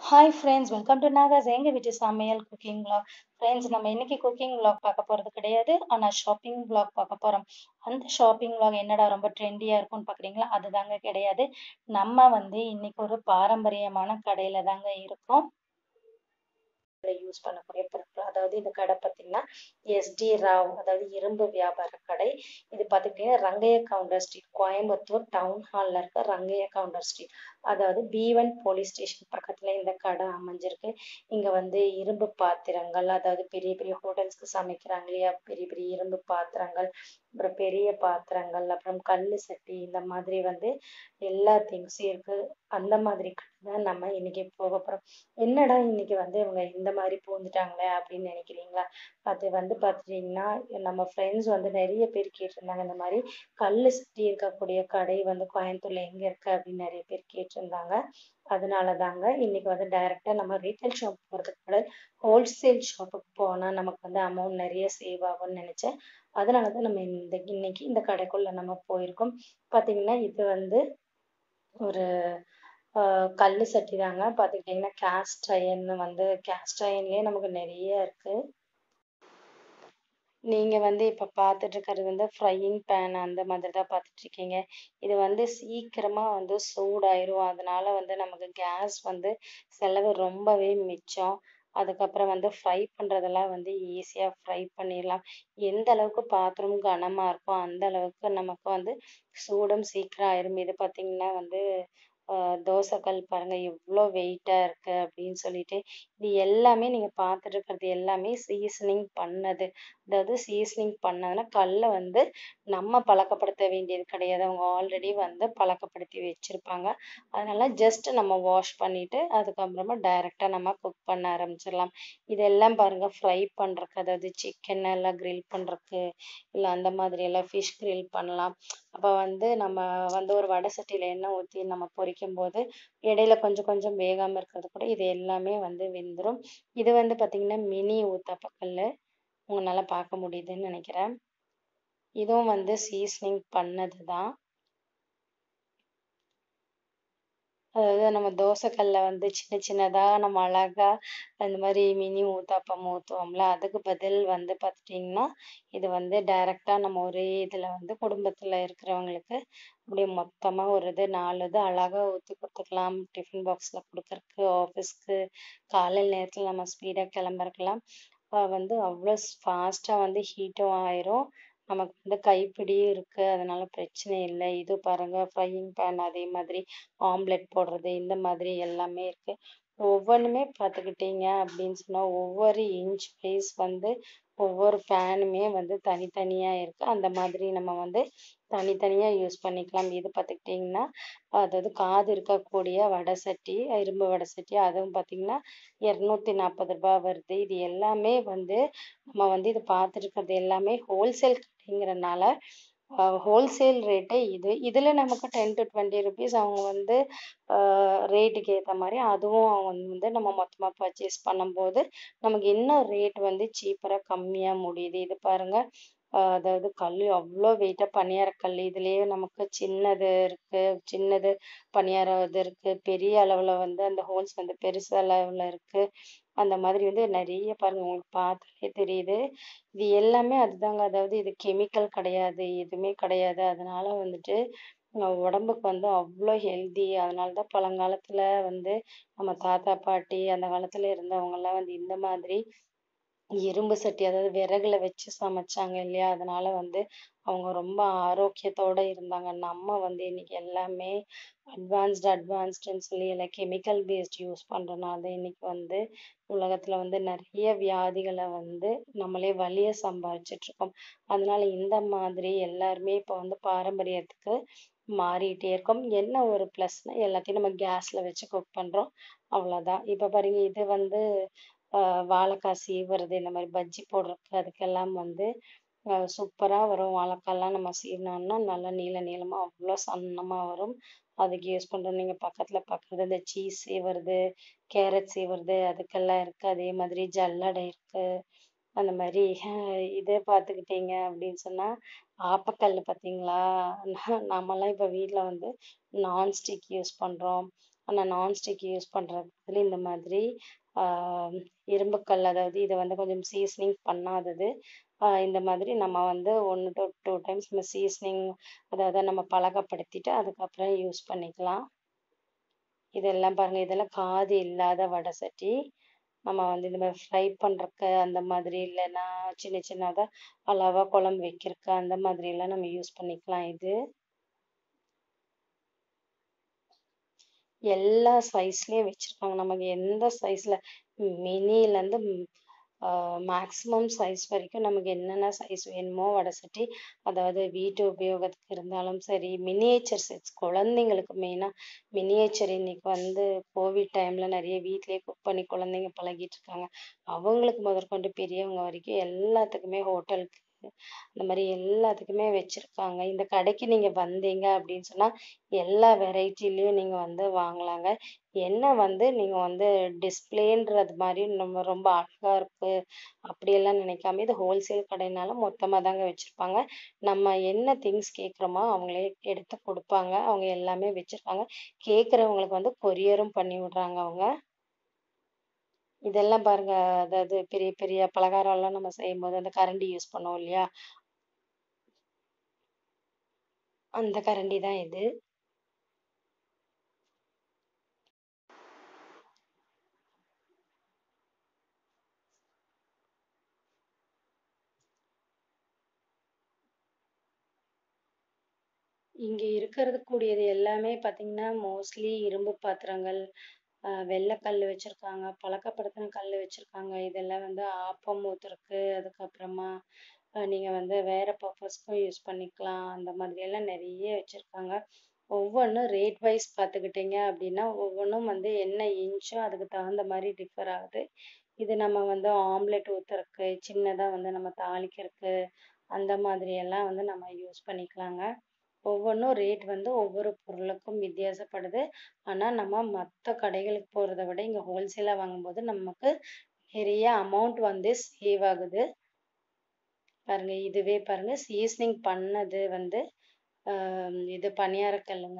hi friends welcome to Naga's எங்க வீட்டு சமையல் குக்கிங் vlog ஃப்ரெண்ட்ஸ் நம்ம இன்னைக்கு குக்கிங் vlog பார்க்க போறது கிடையாது ஆனா ஷாப்பிங் vlog பார்க்க போறோம் அந்த ஷாப்பிங் vlog என்னடா ரொம்ப ட்ரெண்டியா இருக்கும்னு பாக்குறீங்களா அதுதாங்க கிடையாது நம்ம வந்து இன்னைக்கு ஒரு பாரம்பரியமான கடையில தாங்க இருக்கோம் யூஸ் பண்ணக்கூடிய பொருட்கள் அதாவது இந்த கடை பார்த்தீங்கன்னா எஸ்டி ராவ் அதாவது இரும்பு வியாபார கடை இது பார்த்துக்கிட்டீங்கன்னா ரங்கைய கவுண்டர் ஸ்ட்ரீட் கோயம்புத்தூர் டவுன் ஹால்ல இருக்க ரங்கைய கவுண்டர் ஸ்ட்ரீட் அதாவது பி ஒன் போலீஸ் ஸ்டேஷன் பக்கத்துல இந்த கடை அமைஞ்சிருக்கு இங்க வந்து இரும்பு பாத்திரங்கள் அதாவது பெரிய பெரிய ஹோட்டல்ஸ்க்கு சமைக்கிறாங்க இல்லையா பெரிய பெரிய இரும்பு பாத்திரங்கள் அப்புறம் பெரிய பாத்திரங்கள் அப்புறம் கல்லு சட்டி இந்த மாதிரி வந்து எல்லா திங்ஸும் இருக்கு அந்த மாதிரி கடை தான் நம்ம இன்னைக்கு போக போறோம் என்னடா இன்னைக்கு வந்து இவங்க இந்த மாதிரி பூந்துட்டாங்களே அப்படின்னு நினைக்கிறீங்களா அது வந்து பார்த்துட்டீங்கன்னா நம்ம ஃப்ரெண்ட்ஸ் வந்து நிறைய பேர் கேட்டிருந்தாங்க இந்த மாதிரி கல்லு சட்டி இருக்கக்கூடிய கடை வந்து கோயம்புத்தூர்ல எங்க இருக்கு அப்படின்னு நிறைய பேர் கேட்டிருந்தாங்க அதனால தாங்க இன்னைக்கு வந்து டைரக்டா நம்ம ரீட்டைல் ஷாப் போறதுக்கு கூட ஹோல்சேல் ஷாப்புக்கு போனா நமக்கு வந்து அமௌண்ட் நிறைய சேவ் ஆகும்னு நினைச்சேன் அதனால தான் நம்ம இந்த இன்னைக்கு இந்த கடைக்குள்ள நம்ம போயிருக்கோம் பாத்தீங்கன்னா இது வந்து ஒரு ஆஹ் கல்லு சட்டி தாங்க பாத்துக்கிட்டீங்கன்னா கேஸ்ட் அயன் வந்து கேஸ்ட் அயன்லயே நமக்கு நிறைய இருக்கு நீங்க வந்து இப்ப பார்த்துட்டு இருக்கிறது வந்து ஃப்ரையிங் பேன் அந்த மாதிரி தான் பார்த்துட்டு இருக்கீங்க இது வந்து சீக்கிரமா வந்து சூடாயிரும் அதனால வந்து நமக்கு கேஸ் வந்து செலவு ரொம்பவே மிச்சம் அதுக்கப்புறம் வந்து ஃப்ரை பண்றதெல்லாம் வந்து ஈஸியா ஃப்ரை பண்ணிடலாம் எந்த அளவுக்கு பாத்திரம் கனமா இருக்கோ அந்த அளவுக்கு நமக்கு வந்து சூடும் சீக்கிரம் ஆயிரும் இது பாத்தீங்கன்னா வந்து ஆஹ் தோசைக்கல் பாருங்க எவ்வளோ வெயிட்டா இருக்கு அப்படின்னு சொல்லிட்டு இது எல்லாமே நீங்க பார்த்துட்டு இருக்கிறது எல்லாமே சீசனிங் பண்ணது அதாவது சீசனிங் பண்ணதுன்னா கல்லை வந்து நம்ம பழக்கப்படுத்த வேண்டியது கிடையாது அவங்க ஆல்ரெடி வந்து பழக்கப்படுத்தி வச்சிருப்பாங்க அதனால ஜஸ்ட் நம்ம வாஷ் பண்ணிட்டு அதுக்கப்புறமா டைரக்டா நம்ம குக் பண்ண ஆரம்பிச்சிடலாம் இதெல்லாம் பாருங்க ஃப்ரை பண்றதுக்கு அதாவது சிக்கன் எல்லாம் grill பண்றதுக்கு இல்ல அந்த மாதிரி எல்லாம் ஃபிஷ் grill பண்ணலாம் அப்ப வந்து நம்ம வந்து ஒரு வடை சட்டியில எண்ணெய் ஊத்தி நம்ம பொரிக்கும் போது இடையில கொஞ்சம் கொஞ்சம் வேகாம இருக்கிறது கூட இது எல்லாமே வந்து வெந்துரும் இது வந்து பாத்தீங்கன்னா மினி ஊத்தப்பக்கல்லு உங்களால பார்க்க முடியுதுன்னு நினைக்கிறேன் இதுவும் வந்து சீசனிங் பண்ணதுதான் அதாவது நம்ம தோசைக்கல்ல வந்து சின்ன சின்னதா நம்ம அழகா அந்த மாதிரி மினி ஊத்தாப்பம் ஊத்துவோம்ல அதுக்கு பதில் வந்து பார்த்துட்டிங்கன்னா இது வந்து டைரக்டா நம்ம ஒரே இதுல வந்து குடும்பத்துல இருக்கிறவங்களுக்கு அப்படியே மொத்தமா ஒரு இது நாலு இது அழகா ஊத்தி கொடுத்துக்கலாம் டிஃபன் பாக்ஸ்ல கொடுக்கறதுக்கு ஆஃபீஸ்க்கு காலையில நேரத்துல நம்ம ஸ்பீடா கிளம்புறதுக்கெல்லாம் அஹ் வந்து அவ்வளோ ஃபாஸ்டா வந்து ஹீட்டும் ஆயிரும் நமக்கு வந்து கைப்பிடியும் இருக்கு அதனால பிரச்சனை இல்லை இது பாருங்க ஃப்ரையிங் பேன் அதே மாதிரி ஆம்லெட் போடுறது இந்த மாதிரி எல்லாமே இருக்கு ஒவ்வொன்றுமே பார்த்துக்கிட்டீங்க அப்படின்னு சொன்னா ஒவ்வொரு இன்ச் வைஸ் வந்து ஒவ்வொரு ஃபேனுமே வந்து தனித்தனியா இருக்கு அந்த மாதிரி நம்ம வந்து தனித்தனியா யூஸ் பண்ணிக்கலாம் இது பார்த்துக்கிட்டிங்கன்னா அதாவது காது இருக்கக்கூடிய வடை சட்டி இரும்பு வடை சட்டி அதுவும் பார்த்தீங்கன்னா இருநூத்தி நாற்பது ரூபாய் வருது இது எல்லாமே வந்து நம்ம வந்து இது பார்த்துட்டு இருக்கிறது எல்லாமே ஹோல்சேல் கடைங்கிறனால ஹோல்சேல் ரேட்டே இது இதுல நமக்கு டென் டு டுவெண்ட்டி ருபீஸ் அவங்க வந்து ரேட்டுக்கு ஏத்த மாதிரி அதுவும் அவங்க வந்து நம்ம மொத்தமா பர்ச்சேஸ் பண்ணும்போது நமக்கு இன்னும் ரேட் வந்து சீப்பரா கம்மியா முடியுது இது பாருங்க ஆஹ் அதாவது கல் அவ்வளோ வெயிட்டா பணியார கல் இதுலயே நமக்கு சின்னது இருக்கு சின்னது பணியார இது இருக்கு பெரிய அளவுல வந்து அந்த ஹோல்ஸ் வந்து பெருசு அளவுல இருக்கு அந்த மாதிரி வந்து நிறைய பாருங்க உங்களுக்கு பார்த்தாலே தெரியுது இது எல்லாமே அதுதாங்க அதாவது இது கெமிக்கல் கிடையாது எதுவுமே கிடையாது அதனால வந்துட்டு நம்ம உடம்புக்கு வந்து அவ்வளோ ஹெல்தி அதனாலதான் பழங்காலத்துல வந்து நம்ம தாத்தா பாட்டி அந்த காலத்துல இருந்தவங்க எல்லாம் வந்து இந்த மாதிரி இரும்பு சட்டி அதாவது விறகுல வச்சு சமைச்சாங்க இல்லையா அதனால வந்து அவங்க ரொம்ப ஆரோக்கியத்தோட இருந்தாங்க நம்ம வந்து இன்னைக்கு எல்லாமே அட்வான்ஸ்டு அட்வான்ஸ்டுன்னு சொல்லி எல்லாம் கெமிக்கல் பேஸ்ட் யூஸ் பண்றதுனால இன்னைக்கு வந்து உலகத்துல வந்து நிறைய வியாதிகளை வந்து நம்மளே வலிய சம்பாதிச்சுட்டு இருக்கோம் அதனால இந்த மாதிரி எல்லாருமே இப்ப வந்து பாரம்பரியத்துக்கு மாறிட்டே இருக்கோம் என்ன ஒரு ப்ளஸ்னா எல்லாத்தையும் நம்ம கேஸ்ல வச்சு குக் பண்றோம் அவ்வளவுதான் இப்ப பாருங்க இது வந்து ஆஹ் வாழைக்காய் சீவுறது இந்த மாதிரி பஜ்ஜி போடுறதுக்கு அதுக்கெல்லாம் வந்து சூப்பரா வரும் வாழைக்காய்லாம் நம்ம சீவினோம்னா நல்லா நீள நீளமா அவ்வளோ சன்னமா வரும் அதுக்கு யூஸ் பண்றோம் நீங்க பக்கத்துல பாக்குறது இந்த சீஸ் சீவுறது கேரட் சீவுறது அதுக்கெல்லாம் இருக்கு அதே மாதிரி ஜல்லடை இருக்கு அந்த மாதிரி இதே பார்த்துக்கிட்டீங்க அப்படின்னு சொன்னா ஆப்பக்கல்லு பார்த்தீங்களா நாமெல்லாம் இப்ப வீட்ல வந்து நான்ஸ்டிக் யூஸ் பண்றோம் ஆனால் நான்ஸ்டிக் யூஸ் பண்ணுறதுல இந்த மாதிரி ஆஹ் இரும்புக்கல் அதாவது இதை வந்து கொஞ்சம் சீசனிங் பண்ணாதது ஆஹ் இந்த மாதிரி நம்ம வந்து ஒன்று டு டூ டைம்ஸ் நம்ம சீசனிங் அதாவது நம்ம பழக்கப்படுத்திட்டு அதுக்கப்புறம் யூஸ் பண்ணிக்கலாம் இதெல்லாம் பாருங்க இதெல்லாம் காது இல்லாத வடை சட்டி நம்ம வந்து இந்த மாதிரி ஃப்ரை பண்ணுறக்கு அந்த மாதிரி இல்லைன்னா சின்ன சின்னதாக அளவாக குழம்பு வைக்கிறக்கு அந்த மாதிரி எல்லாம் நம்ம யூஸ் பண்ணிக்கலாம் இது எல்லா சைஸ்லயும் வச்சிருக்காங்க நமக்கு எந்த சைஸ்ல மினிலேருந்து மேக்ஸிமம் சைஸ் வரைக்கும் நமக்கு என்னென்ன சைஸ் வேணுமோ வடை சட்டி அதாவது வீட்டு உபயோகத்துக்கு இருந்தாலும் சரி மினியேச்சர் செட்ஸ் குழந்தைங்களுக்கு மெயினாக மினியேச்சர் இன்னைக்கு வந்து கோவிட் டைம்ல நிறைய வீட்டிலேயே குக் பண்ணி குழந்தைங்க பழகிட்டு இருக்காங்க அவங்களுக்கு முதற்கொண்டு பெரியவங்க வரைக்கும் எல்லாத்துக்குமே ஹோட்டலுக்கு அந்த மாதிரி எல்லாத்துக்குமே வச்சிருக்காங்க இந்த கடைக்கு நீங்க வந்தீங்க அப்படின்னு சொன்னா எல்லா வெரைட்டிலையும் நீங்க வந்து வாங்கலாங்க என்ன வந்து நீங்க வந்து டிஸ்பிளேன்றது மாதிரி நம்ம ரொம்ப அழகா இருக்கு அப்படியெல்லாம் நினைக்காம இது ஹோல்சேல் கடைனால மொத்தமா தாங்க வச்சிருப்பாங்க நம்ம என்ன திங்ஸ் கேட்குறோமோ அவங்களே எடுத்து கொடுப்பாங்க அவங்க எல்லாமே வச்சிருக்காங்க கேட்குறவங்களுக்கு வந்து கொரியரும் பண்ணி விடுறாங்க அவங்க இதெல்லாம் பாருங்க அதாவது பெரிய பெரிய பலகாரம் எல்லாம் நம்ம செய்யும் போது அந்த கரண்டி யூஸ் பண்ணுவோம் இல்லையா அந்த கரண்டி தான் இது இங்க இருக்கிறது கூடியது எல்லாமே பாத்தீங்கன்னா மோஸ்ட்லி இரும்பு பாத்திரங்கள் ஆஹ் வெள்ளைக்கல் வச்சிருக்காங்க பழக்கப்படுத்தின கல் வச்சிருக்காங்க இதெல்லாம் வந்து ஆப்பம் ஊத்துறதுக்கு அதுக்கப்புறமா ஆஹ் நீங்க வந்து வேற பர்பஸ்க்கும் யூஸ் பண்ணிக்கலாம் அந்த மாதிரி எல்லாம் நிறைய வச்சிருக்காங்க ஒவ்வொன்றும் ரேட் வைஸ் பார்த்துக்கிட்டீங்க அப்படின்னா ஒவ்வொன்றும் வந்து என்ன இன்ச்சோ அதுக்கு தகுந்த மாதிரி டிஃபர் ஆகுது இது நம்ம வந்து ஆம்லெட் ஊத்துறதுக்கு சின்னதா வந்து நம்ம தாளிக்கிறதுக்கு அந்த மாதிரி எல்லாம் வந்து நம்ம யூஸ் பண்ணிக்கலாங்க ஒவ்வொன்றும் ரேட் வந்து ஒவ்வொரு பொருளுக்கும் வித்தியாசப்படுது ஆனா நம்ம மற்ற கடைகளுக்கு போறதை விட இங்க ஹோல்சேலா வாங்கும்போது நமக்கு நிறைய அமௌண்ட் வந்து சேவ் ஆகுது பாருங்க இதுவே பாருங்க சீசனிங் பண்ணது வந்து ஆஹ் இது பணியாரக்கல்லுங்க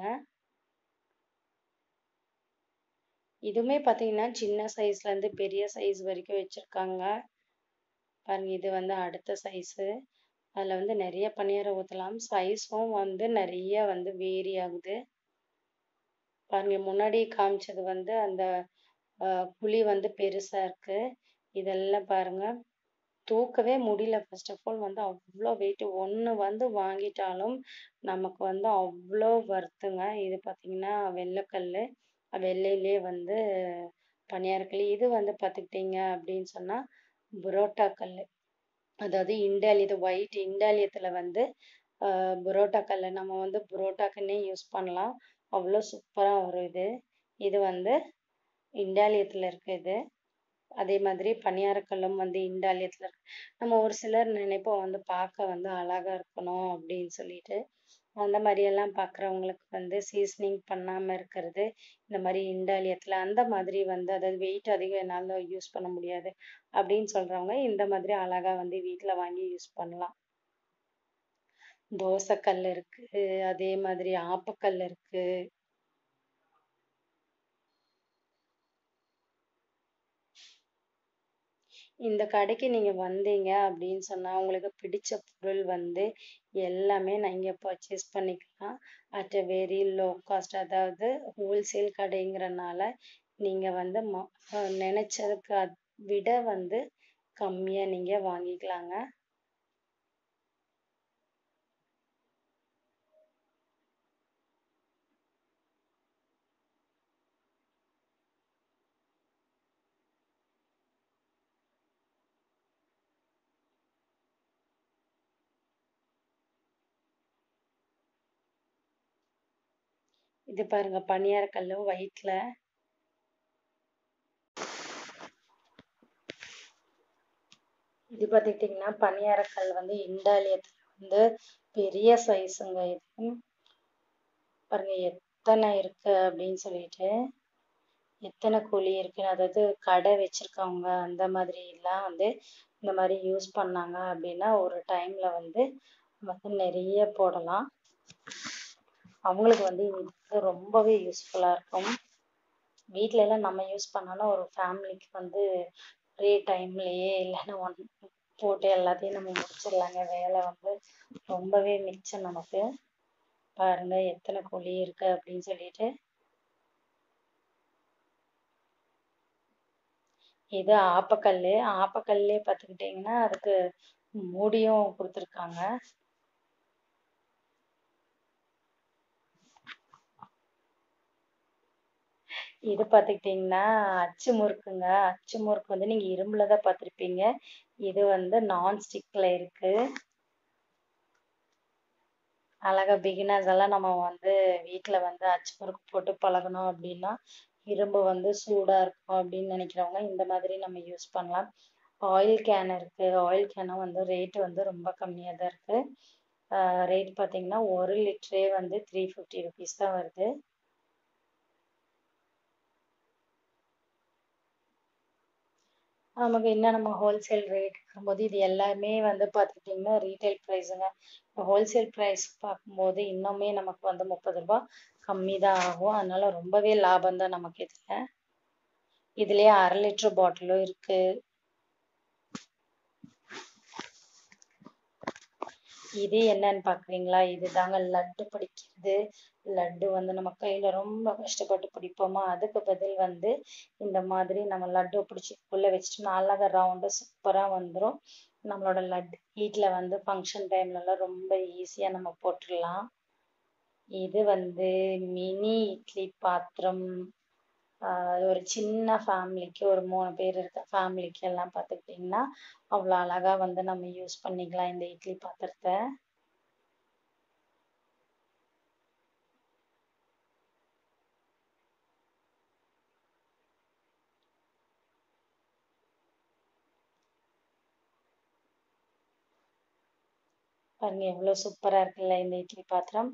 இதுவுமே பாத்தீங்கன்னா சின்ன சைஸ்ல இருந்து பெரிய சைஸ் வரைக்கும் வச்சிருக்காங்க பாருங்க இது வந்து அடுத்த சைஸு அதுல வந்து நிறைய பணியாரம் ஊத்தலாம் சைஸும் வந்து நிறைய வந்து வேரி ஆகுது பாருங்க முன்னாடி காமிச்சது வந்து அந்த ஆஹ் குழி வந்து பெருசா இருக்கு இதெல்லாம் பாருங்க தூக்கவே முடியல ஃபர்ஸ்ட் ஆஃப் ஆல் வந்து அவ்வளோ வெயிட் ஒன்று வந்து வாங்கிட்டாலும் நமக்கு வந்து அவ்வளோ வருத்துங்க இது பார்த்தீங்கன்னா வெள்ளைக்கல் வெள்ளையிலே வந்து பணியாரக்கல் இது வந்து பார்த்துக்கிட்டீங்க அப்படின்னு சொன்னா புரோட்டா கல் அதாவது இண்டாலி இது ஒயிட் இண்டாலியத்துல வந்து ஆஹ் புரோட்டா கல் நம்ம வந்து புரோட்டாக்குன்னே யூஸ் பண்ணலாம் அவ்வளோ சூப்பரா வரும் இது இது வந்து இண்டாலியத்துல இருக்கு இது அதே மாதிரி பணியாரக்கல்லும் வந்து இண்டாலியத்துல இருக்கு நம்ம ஒரு சிலர் நினைப்போம் வந்து பார்க்க வந்து அழகா இருக்கணும் அப்படின்னு சொல்லிட்டு அந்த மாதிரி எல்லாம் பார்க்குறவங்களுக்கு வந்து சீசனிங் பண்ணாம இருக்கிறது இந்த மாதிரி இண்டாலியத்துல அந்த மாதிரி வந்து அதாவது வெயிட் அதிகம் என்னால யூஸ் பண்ண முடியாது அப்படின்னு சொல்றவங்க இந்த மாதிரி அழகா வந்து வீட்ல வாங்கி யூஸ் பண்ணலாம் தோசைக்கல் இருக்கு அதே மாதிரி ஆப்பக்கல் இருக்கு இந்த கடைக்கு நீங்க வந்தீங்க அப்படின்னு சொன்னா உங்களுக்கு பிடிச்ச பொருள் வந்து எல்லாமே நீங்க பர்ச்சேஸ் பண்ணிக்கலாம் at a very low cost அதாவது ஹோல்சேல் கடைங்கிறனால நீங்க வந்து ம- அஹ் நினைச்சதுக்கு அத்- விட வந்து கம்மியா நீங்க வாங்கிக்கலாங்க இது பாருங்க பணியாரக்கல்லு ஒயிட்ல இது பார்த்துக்கிட்டிங்கன்னா பணியாரக்கல் வந்து இண்டாலியத்துல வந்து பெரிய சைஸுங்க இது பாருங்க எத்தனை இருக்கு அப்படின்னு சொல்லிட்டு எத்தனை குழி இருக்கு அதாவது கடை வச்சிருக்கவங்க அந்த மாதிரி எல்லாம் வந்து இந்த மாதிரி யூஸ் பண்ணாங்க அப்படின்னா ஒரு டைம்ல வந்து வந்து நிறைய போடலாம் அவங்களுக்கு வந்து இது ரொம்பவே யூஸ்ஃபுல்லா இருக்கும் வீட்ல எல்லாம் நம்ம யூஸ் பண்ணோம்னா ஒரு ஃபேமிலிக்கு வந்து ஒரே டைம்லயே இல்லைன்னா ஒன் போட்டு எல்லாத்தையும் நம்ம முடிச்சிடலாங்க வேலை வந்து ரொம்பவே மிச்சம் நமக்கு பாருங்க எத்தனை குழி இருக்கு அப்படின்னு சொல்லிட்டு இது ஆப்பக்கல்லு ஆப்பக்கல்லே பார்த்துக்கிட்டிங்கன்னா அதுக்கு மூடியும் கொடுத்துருக்காங்க இது பார்த்துக்கிட்டிங்கன்னா அச்சு முறுக்குங்க அச்சு முறுக்கு வந்து நீங்கள் இரும்பில் தான் பார்த்துருப்பீங்க இது வந்து நான்ஸ்டிக்கில் இருக்குது அழகா பிகினர்ஸ் எல்லாம் நம்ம வந்து வீட்டில் வந்து அச்சு முறுக்கு போட்டு பழகணும் அப்படின்னா இரும்பு வந்து சூடாக இருக்கும் அப்படின்னு நினைக்கிறவங்க இந்த மாதிரி நம்ம யூஸ் பண்ணலாம் ஆயில் கேன் இருக்குது ஆயில் கேனும் வந்து ரேட்டு வந்து ரொம்ப கம்மியாக தான் இருக்குது ரேட் பார்த்தீங்கன்னா ஒரு லிட்டரே வந்து த்ரீ ஃபிஃப்டி ருபீஸ் தான் வருது நமக்கு என்ன நம்ம ஹோல்சேல் ரேட் வரும்போது இது எல்லாமே வந்து பார்த்துக்கிட்டிங்கன்னா ரீட்டைல் ப்ரைஸுங்க இப்போ ஹோல்சேல் ப்ரைஸ் பார்க்கும்போது இன்னுமே நமக்கு வந்து முப்பது ரூபா கம்மி தான் ஆகும் அதனால ரொம்பவே லாபம் தான் நமக்கு இதில் இதுலேயே அரை லிட்டர் பாட்டிலும் இருக்குது இது என்னன்னு பார்க்குறீங்களா இது தாங்க லட்டு பிடிக்கிறது லட்டு வந்து நம்ம கையில் ரொம்ப கஷ்டப்பட்டு பிடிப்போமா அதுக்கு பதில் வந்து இந்த மாதிரி நம்ம லட்டு பிடிச்சி உள்ளே வச்சுட்டு அழகாக ரவுண்டு சூப்பராக வந்துடும் நம்மளோட லட்டு வீட்டில் வந்து ஃபங்க்ஷன் டைம்லலாம் ரொம்ப ஈஸியாக நம்ம போட்டுடலாம் இது வந்து மினி இட்லி பாத்திரம் ஒரு சின்ன ஃபேமிலிக்கு ஒரு மூணு பேர் இருக்க ஃபேமிலிக்கு எல்லாம் பார்த்துக்கிட்டிங்கன்னா அவ்வளோ அழகாக வந்து நம்ம யூஸ் பண்ணிக்கலாம் இந்த இட்லி பாத்திரத்தை பாருங்க எவ்வளோ சூப்பராக இருக்குல்ல இந்த இட்லி பாத்திரம்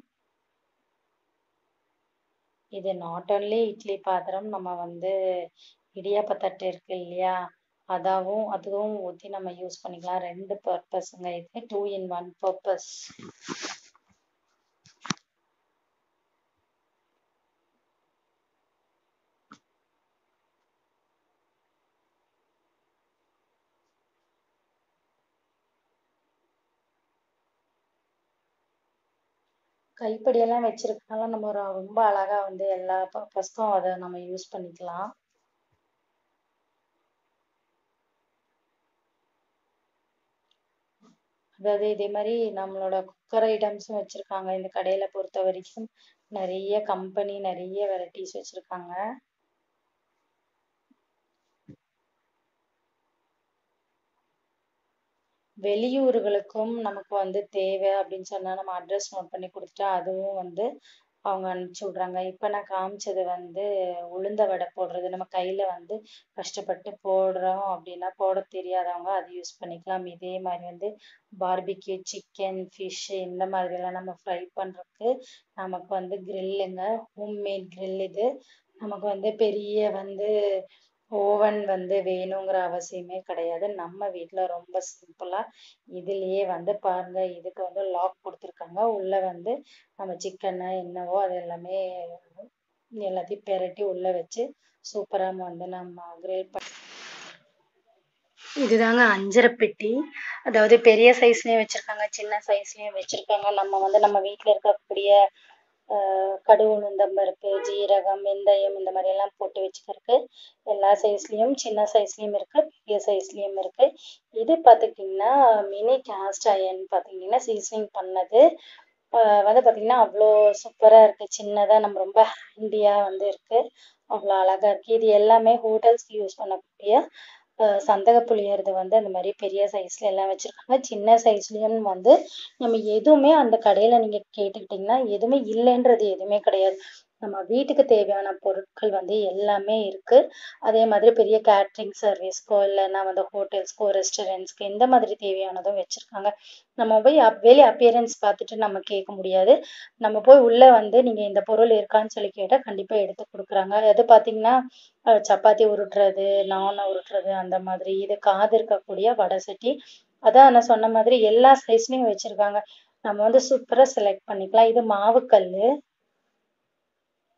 இது நாட் ஓன்லி இட்லி பாத்திரம் நம்ம வந்து இடியாப்ப தட்டு இருக்கு இல்லையா அதாவும் அதுவும் ஊற்றி நம்ம யூஸ் பண்ணிக்கலாம் ரெண்டு பர்பஸுங்க இது டூ இன் ஒன் பர்பஸ் கைப்படியெல்லாம் வச்சிருக்கனால நம்ம ரொம்ப அழகா வந்து எல்லா பர்பஸ்க்கும் அதை நம்ம யூஸ் பண்ணிக்கலாம் அதாவது இதே மாதிரி நம்மளோட குக்கர் ஐட்டம்ஸும் வச்சுருக்காங்க இந்த கடையில் பொறுத்த வரைக்கும் நிறைய கம்பெனி நிறைய வெரைட்டிஸ் வச்சுருக்காங்க வெளியூர்களுக்கும் நமக்கு வந்து தேவை அப்படின்னு சொன்னால் நம்ம அட்ரஸ் நோட் பண்ணி கொடுத்துட்டா அதுவும் வந்து அவங்க அனுப்பிச்சி விட்றாங்க இப்போ நான் காமிச்சது வந்து உளுந்த வடை போடுறது நம்ம கையில் வந்து கஷ்டப்பட்டு போடுறோம் அப்படின்னா போட தெரியாதவங்க அது யூஸ் பண்ணிக்கலாம் இதே மாதிரி வந்து பார்பிக்யூ சிக்கன் ஃபிஷ்ஷு இந்த மாதிரியெல்லாம் நம்ம ஃப்ரை பண்ணுறதுக்கு நமக்கு வந்து க்ரில்லுங்க ஹோம்மேட் க்ரில் இது நமக்கு வந்து பெரிய வந்து ஓவன் வந்து வேணுங்கிற அவசியமே கிடையாது நம்ம வீட்டில் ரொம்ப சிம்பிளாக இதுலேயே வந்து பாருங்க இதுக்கு வந்து லாக் கொடுத்துருக்காங்க உள்ளே வந்து நம்ம சிக்கனு என்னவோ அது எல்லாமே எல்லாத்தையும் பெரட்டி உள்ளே வச்சு சூப்பராக வந்து நம்ம கிரில் பண்ணி இதுதாங்க அஞ்சரை பெட்டி அதாவது பெரிய சைஸ்லேயும் வச்சுருக்காங்க சின்ன சைஸ்லேயும் வச்சுருக்காங்க நம்ம வந்து நம்ம வீட்டில் இருக்கக்கூடிய கடுகு உளுந்தம் பருப்பு ஜீரகம் வெந்தயம் இந்த மாதிரி எல்லாம் போட்டு வச்சுக்கிறதுக்கு எல்லா சைஸ்லேயும் சின்ன சைஸ்லேயும் இருக்குது பெரிய சைஸ்லேயும் இருக்குது இது பார்த்துக்கிட்டிங்கன்னா மினி கேஸ்ட் அயன் பார்த்திங்கன்னா சீசனிங் பண்ணது வந்து பார்த்திங்கன்னா அவ்வளோ சூப்பராக இருக்குது சின்னதாக நம்ம ரொம்ப ஹேண்டியாக வந்து இருக்குது அவ்வளோ அழகாக இருக்குது இது எல்லாமே ஹோட்டல்ஸ்க்கு யூஸ் பண்ணக்கூடிய சந்தக புளியறது வந்து அந்த மாதிரி பெரிய சைஸ்ல எல்லாம் வச்சுருக்காங்க சின்ன சைஸ்லேயும் வந்து நம்ம எதுவுமே அந்த கடையில் நீங்கள் கேட்டுக்கிட்டிங்கன்னா எதுவுமே இல்லைன்றது எதுவுமே கிடையாது நம்ம வீட்டுக்கு தேவையான பொருட்கள் வந்து எல்லாமே இருக்குது அதே மாதிரி பெரிய கேட்ரிங் சர்வீஸ்க்கோ இல்லைன்னா வந்து ஹோட்டல்ஸ்க்கோ ரெஸ்டாரண்ட்ஸ்க்கு இந்த மாதிரி தேவையானதும் வச்சுருக்காங்க நம்ம போய் அப் வெளி அப்பியரன்ஸ் பார்த்துட்டு நம்ம கேட்க முடியாது நம்ம போய் உள்ளே வந்து நீங்கள் இந்த பொருள் இருக்கான்னு சொல்லி கேட்டால் கண்டிப்பாக எடுத்து கொடுக்குறாங்க அது பார்த்தீங்கன்னா சப்பாத்தி உருட்டுறது நானை உருட்டுறது அந்த மாதிரி இது காது இருக்கக்கூடிய வடை சட்டி அதான் நான் சொன்ன மாதிரி எல்லா சைஸ்லையும் வச்சுருக்காங்க நம்ம வந்து சூப்பராக செலக்ட் பண்ணிக்கலாம் இது மாவுக்கல்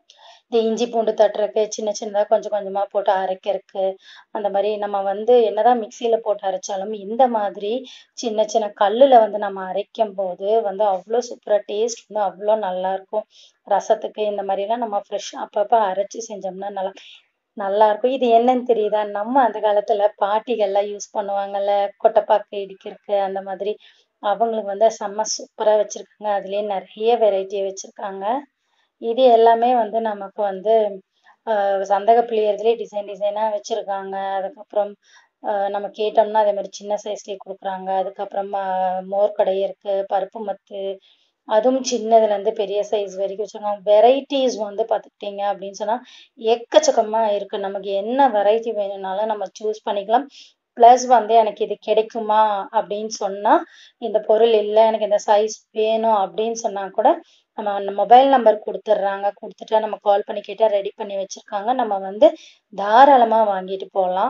இந்த இஞ்சி பூண்டு தட்டுறக்கு சின்ன சின்னதாக கொஞ்சம் கொஞ்சமாக போட்டு அரைக்கிறதுக்கு அந்த மாதிரி நம்ம வந்து என்னதான் மிக்சியில் போட்டு அரைச்சாலும் இந்த மாதிரி சின்ன சின்ன கல்லில் வந்து நம்ம அரைக்கும் போது வந்து அவ்வளோ சூப்பராக டேஸ்ட் வந்து அவ்வளோ நல்லாயிருக்கும் ரசத்துக்கு இந்த மாதிரிலாம் நம்ம ஃப்ரெஷ்ஷாக அப்பப்போ அரைச்சி செஞ்சோம்னா நல்லா நல்லா இருக்கும் இது என்னன்னு தெரியுதா நம்ம அந்த காலத்துல பாட்டிகள்லாம் யூஸ் பண்ணுவாங்கல்ல கொட்டைப்பாக்கு இடிக்கிறதுக்கு அந்த மாதிரி அவங்களுக்கு வந்து செம்ம சூப்பரா வச்சிருக்காங்க அதுலயே நிறைய வெரைட்டி வச்சிருக்காங்க இது எல்லாமே வந்து நமக்கு வந்து ஆஹ் சந்தக பிள்ளையர்லேயே டிசைன் டிசைனா வச்சிருக்காங்க அதுக்கப்புறம் ஆஹ் நம்ம கேட்டோம்னா அதே மாதிரி சின்ன சைஸ்லயே கொடுக்குறாங்க அதுக்கப்புறமா மோர்க்கடை இருக்கு பருப்பு மத்து அதுவும் சின்னதுல இருந்து பெரிய சைஸ் வரைக்கும் வச்சிருக்காங்க வெரைட்டிஸ் வந்து பார்த்துக்கிட்டீங்க அப்படின்னு சொன்னா எக்கச்சக்கமா இருக்கு நமக்கு என்ன வெரைட்டி வேணும்னாலும் நம்ம சூஸ் பண்ணிக்கலாம் ப்ளஸ் வந்து எனக்கு இது கிடைக்குமா அப்படின்னு சொன்னா இந்த பொருள் இல்லை எனக்கு இந்த சைஸ் வேணும் அப்படின்னு சொன்னா கூட நம்ம மொபைல் நம்பர் கொடுத்துட்றாங்க கொடுத்துட்டா நம்ம கால் பண்ணி கேட்டால் ரெடி பண்ணி வச்சிருக்காங்க நம்ம வந்து தாராளமா வாங்கிட்டு போகலாம்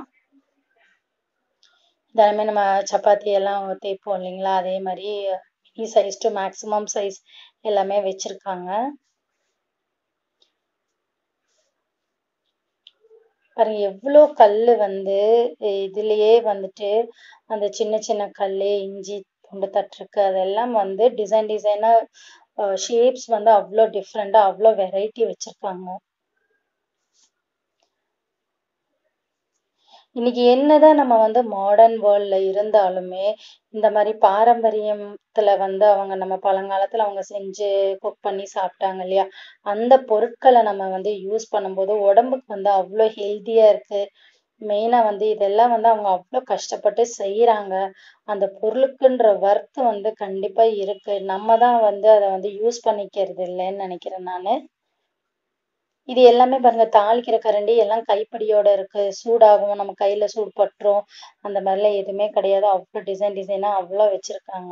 தினமே நம்ம சப்பாத்தி எல்லாம் தேய்ப்போம் இல்லைங்களா அதே மாதிரி mini size to maximum size எல்லாமே வச்சிருக்காங்க பாருங்க எவ்வளோ கல்லு வந்து இதுலயே வந்துட்டு அந்த சின்ன சின்ன கல்லு இஞ்சி பூண்டு தட்டுருக்கு அதெல்லாம் வந்து டிசைன் டிசைனா ஷேப்ஸ் வந்து அவ்வளோ டிஃப்ரெண்டா அவ்வளோ வெரைட்டி வச்சிருக்காங்க இன்னைக்கு என்னதான் நம்ம வந்து மாடர்ன் வேர்ல்ட்ல இருந்தாலுமே இந்த மாதிரி பாரம்பரியத்துல வந்து அவங்க நம்ம பழங்காலத்துல அவங்க செஞ்சு குக் பண்ணி சாப்பிட்டாங்க இல்லையா அந்த பொருட்களை நம்ம வந்து யூஸ் பண்ணும்போது உடம்புக்கு வந்து அவ்வளோ ஹெல்த்தியா இருக்கு மெயினா வந்து இதெல்லாம் வந்து அவங்க அவ்வளோ கஷ்டப்பட்டு செய்யறாங்க அந்த பொருளுக்குன்ற வர்த்து வந்து கண்டிப்பா இருக்கு நம்ம தான் வந்து அதை வந்து யூஸ் பண்ணிக்கிறது இல்லைன்னு நினைக்கிறேன் நானு இது எல்லாமே பாருங்க தாளிக்கிற கரண்டி எல்லாம் கைப்பிடியோட இருக்கு சூடாகும் நம்ம கையில சூடு பட்டுரும் அந்த மாதிரிலாம் எதுவுமே கிடையாது அவ்வளோ டிசைன் டிசைனா அவ்வளோ வச்சிருக்காங்க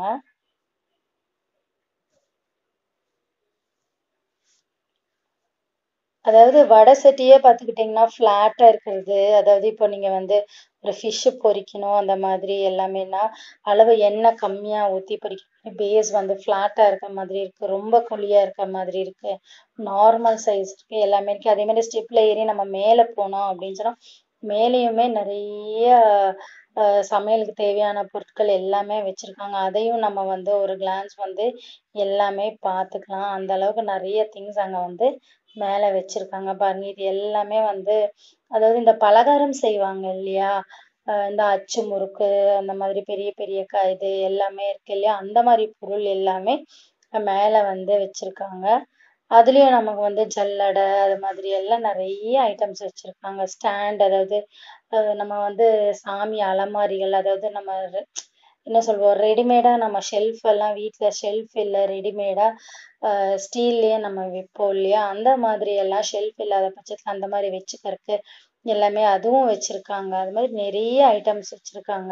அதாவது வடை சட்டியே பார்த்துக்கிட்டிங்கன்னா ஃப்ளாட்டாக இருக்கிறது அதாவது இப்போ நீங்கள் வந்து ஒரு ஃபிஷ்ஷு பொரிக்கணும் அந்த மாதிரி எல்லாமேனா அளவு எண்ணெய் கம்மியாக ஊற்றி பொரிக்கணும் பேஸ் வந்து ஃப்ளாட்டாக இருக்க மாதிரி இருக்குது ரொம்ப குழியாக இருக்க மாதிரி இருக்குது நார்மல் சைஸ் இருக்குது எல்லாமே இருக்குது அதே மாதிரி ஸ்டெப்பில் ஏறி நம்ம மேலே போனோம் அப்படின்னு சொன்னால் மேலேயுமே நிறைய சமையலுக்கு தேவையான பொருட்கள் எல்லாமே வச்சுருக்காங்க அதையும் நம்ம வந்து ஒரு கிளான்ஸ் வந்து எல்லாமே பார்த்துக்கலாம் அந்த அளவுக்கு நிறைய திங்ஸ் அங்கே வந்து மேலே வச்சிருக்காங்க பாருங்க இது எல்லாமே வந்து அதாவது இந்த பலகாரம் செய்வாங்க இல்லையா இந்த அச்சு முறுக்கு அந்த மாதிரி பெரிய பெரிய க இது எல்லாமே இருக்கு இல்லையா அந்த மாதிரி பொருள் எல்லாமே மேலே வந்து வச்சிருக்காங்க அதுலயும் நமக்கு வந்து ஜல்லடை அது மாதிரி எல்லாம் நிறைய ஐட்டம்ஸ் வச்சிருக்காங்க ஸ்டாண்ட் அதாவது நம்ம வந்து சாமி அலமாரிகள் அதாவது நம்ம என்ன சொல்வோம் ரெடிமேடா நம்ம ஷெல்ஃப் எல்லாம் வீட்டுல ஷெல்ஃப் இல்லை ரெடிமேடா ஸ்டீல்லையே நம்ம விற்போம் இல்லையா அந்த மாதிரி எல்லாம் ஷெல்ஃப் இல்லாத பட்சத்துல அந்த மாதிரி வச்சுக்கிறதுக்கு எல்லாமே அதுவும் வச்சிருக்காங்க அது மாதிரி நிறைய ஐட்டம்ஸ் வச்சிருக்காங்க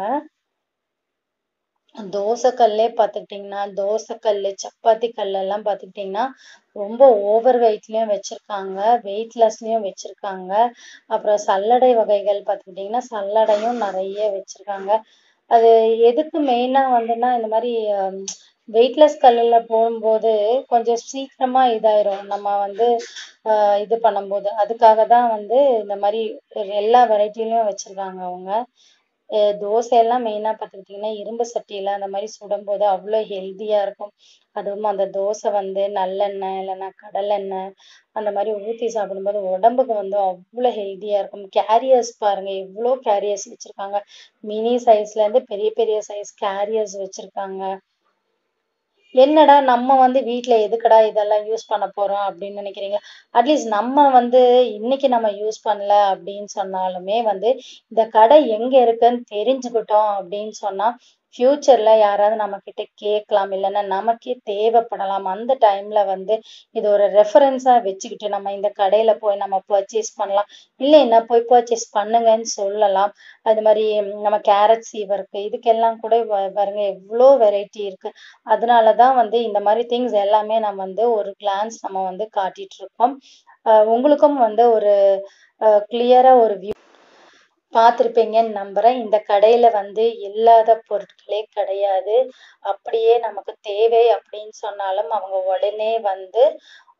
தோசைக்கல்லே பார்த்துக்கிட்டிங்கன்னா தோசைக்கல் சப்பாத்தி கல் எல்லாம் பார்த்துக்கிட்டிங்கன்னா ரொம்ப ஓவர் வெயிட்லயும் வச்சிருக்காங்க வெயிட்லெஸ்லயும் வச்சிருக்காங்க அப்புறம் சல்லடை வகைகள் பார்த்துக்கிட்டிங்கன்னா சல்லடையும் நிறைய வச்சிருக்காங்க அது எதுக்கு மெயினா வந்துன்னா இந்த மாதிரி வெயிட்லெஸ் கல்லுல போடும்போது கொஞ்சம் சீக்கிரமா இதாயிரும் நம்ம வந்து ஆஹ் இது பண்ணும்போது அதுக்காக தான் வந்து இந்த மாதிரி எல்லா வெரைட்டிலையும் வச்சிருக்காங்க அவங்க தோசை எல்லாம் மெயினா பார்த்துக்கிட்டிங்கன்னா இரும்பு சட்டியில அந்த மாதிரி சுடும்போது அவ்வளோ ஹெல்த்தியா இருக்கும் அதுவும் அந்த தோசை வந்து நல்லெண்ணெய் இல்லைன்னா கடலெண்ணெய் அந்த மாதிரி ஊற்றி சாப்பிடும்போது உடம்புக்கு வந்து அவ்வளோ ஹெல்த்தியா இருக்கும் கேரியர்ஸ் பாருங்க எவ்வளோ கேரியர்ஸ் வச்சிருக்காங்க மினி சைஸ்ல இருந்து பெரிய பெரிய சைஸ் கேரியர்ஸ் வச்சிருக்காங்க என்னடா நம்ம வந்து வீட்ல எதுக்குடா இதெல்லாம் யூஸ் பண்ண போறோம் அப்படின்னு நினைக்கிறீங்களா அட்லீஸ்ட் நம்ம வந்து இன்னைக்கு நம்ம யூஸ் பண்ணல அப்படின்னு சொன்னாலுமே வந்து இந்த கடை எங்க இருக்குன்னு தெரிஞ்சுக்கிட்டோம் அப்படின்னு சொன்னா ஃபியூச்சர்ல யாராவது நம்ம கிட்ட கேட்கலாம் இல்லைன்னா நமக்கே தேவைப்படலாம் அந்த டைம்ல வந்து இது ஒரு ரெஃபரன்ஸா வச்சுக்கிட்டு நம்ம இந்த கடையில போய் நம்ம பர்ச்சேஸ் பண்ணலாம் இல்லைன்னா போய் பர்ச்சேஸ் பண்ணுங்கன்னு சொல்லலாம் அது மாதிரி நம்ம கேரட் சீவருக்கு இதுக்கெல்லாம் கூட பாருங்க எவ்வளோ வெரைட்டி இருக்கு அதனாலதான் வந்து இந்த மாதிரி திங்ஸ் எல்லாமே நம்ம வந்து ஒரு கிளான்ஸ் நம்ம வந்து காட்டிட்டு இருக்கோம் உங்களுக்கும் வந்து ஒரு கிளியரா ஒரு வியூ பார்த்துருப்பீங்கன்னு நம்புறேன் இந்த கடையில வந்து இல்லாத பொருட்களே கிடையாது அப்படியே நமக்கு தேவை அப்படின்னு சொன்னாலும் அவங்க உடனே வந்து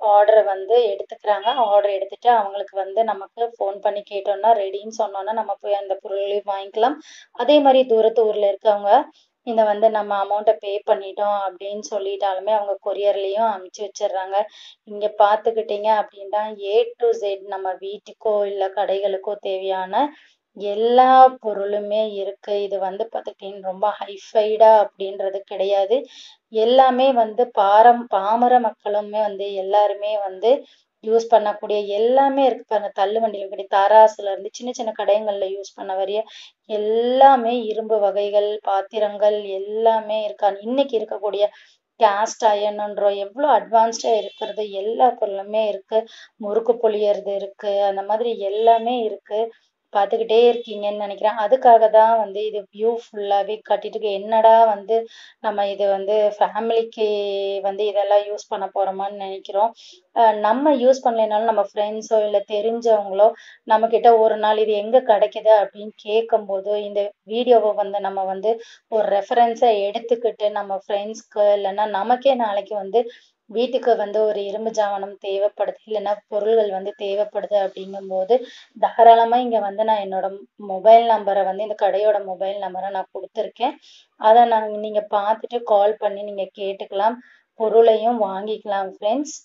ஆர்டர் வந்து எடுத்துக்கிறாங்க ஆர்டர் எடுத்துட்டு அவங்களுக்கு வந்து நமக்கு ஃபோன் பண்ணி கேட்டோம்னா ரெடின்னு சொன்னோன்னா நம்ம போய் அந்த பொருளையும் வாங்கிக்கலாம் அதே மாதிரி தூரத்து ஊரில் இருக்கவங்க இந்த வந்து நம்ம அமௌண்ட்டை பே பண்ணிட்டோம் அப்படின்னு சொல்லிட்டாலுமே அவங்க கொரியர்லேயும் அனுப்பிச்சி வச்சிடுறாங்க இங்கே பார்த்துக்கிட்டிங்க அப்படின்னா ஏ டு ஜெட் நம்ம வீட்டுக்கோ இல்லை கடைகளுக்கோ தேவையான எல்லா பொருளுமே இருக்கு இது வந்து பார்த்துக்கிட்டிங்கன்னா ரொம்ப ஹைஃபைடா அப்படின்றது கிடையாது எல்லாமே வந்து பாரம் பாமர மக்களுமே வந்து எல்லாருமே வந்து யூஸ் பண்ணக்கூடிய எல்லாமே இருக்கு பாருங்க தள்ளு வண்டியில் கிடை தராசுல இருந்து சின்ன சின்ன கடைகள்ல யூஸ் பண்ண வரைய எல்லாமே இரும்பு வகைகள் பாத்திரங்கள் எல்லாமே இருக்கா இன்னைக்கு இருக்கக்கூடிய கேஸ்ட் அயர்னுன்றோம் எவ்வளோ அட்வான்ஸ்டாக இருக்கிறது எல்லா பொருளுமே இருக்கு முறுக்கு புளியறது இருக்கு அந்த மாதிரி எல்லாமே இருக்கு பார்த்துக்கிட்டே இருக்கீங்கன்னு நினைக்கிறேன் அதுக்காக தான் வந்து இது வியூ ஃபுல்லாகவே கட்டிட்டு இருக்கு என்னடா வந்து நம்ம இது வந்து ஃபேமிலிக்கு வந்து இதெல்லாம் யூஸ் பண்ண போகிறோமான்னு நினைக்கிறோம் நம்ம யூஸ் பண்ணலைனாலும் நம்ம ஃப்ரெண்ட்ஸோ இல்லை தெரிஞ்சவங்களோ நம்மக்கிட்ட ஒரு நாள் இது எங்கே கிடைக்குது அப்படின்னு கேட்கும்போது இந்த வீடியோவை வந்து நம்ம வந்து ஒரு ரெஃபரன்ஸாக எடுத்துக்கிட்டு நம்ம ஃப்ரெண்ட்ஸ்க்கு இல்லைன்னா நமக்கே நாளைக்கு வந்து வீட்டுக்கு வந்து ஒரு இரும்பு ஜாமானம் தேவைப்படுது இல்லைன்னா பொருள்கள் வந்து தேவைப்படுது அப்படிங்கும்போது தாராளமாக இங்கே வந்து நான் என்னோட மொபைல் நம்பரை வந்து இந்த கடையோட மொபைல் நம்பரை நான் கொடுத்துருக்கேன் அதை நான் நீங்கள் பார்த்துட்டு கால் பண்ணி நீங்கள் கேட்டுக்கலாம் பொருளையும் வாங்கிக்கலாம் ஃப்ரெண்ட்ஸ்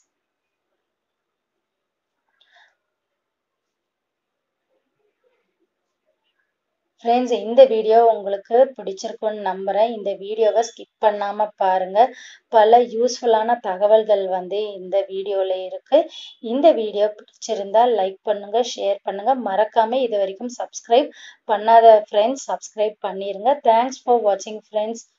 ஃப்ரெண்ட்ஸ் இந்த வீடியோ உங்களுக்கு பிடிச்சிருக்குன்னு நம்புகிறேன் இந்த வீடியோவை ஸ்கிப் பண்ணாமல் பாருங்கள் பல யூஸ்ஃபுல்லான தகவல்கள் வந்து இந்த வீடியோவில் இருக்குது இந்த வீடியோ பிடிச்சிருந்தா லைக் பண்ணுங்கள் ஷேர் பண்ணுங்கள் மறக்காமல் இது வரைக்கும் சப்ஸ்கிரைப் பண்ணாத ஃப்ரெண்ட்ஸ் சப்ஸ்கிரைப் பண்ணிடுங்க தேங்க்ஸ் ஃபார் வாட்சிங் ஃப்ரெண்ட்ஸ்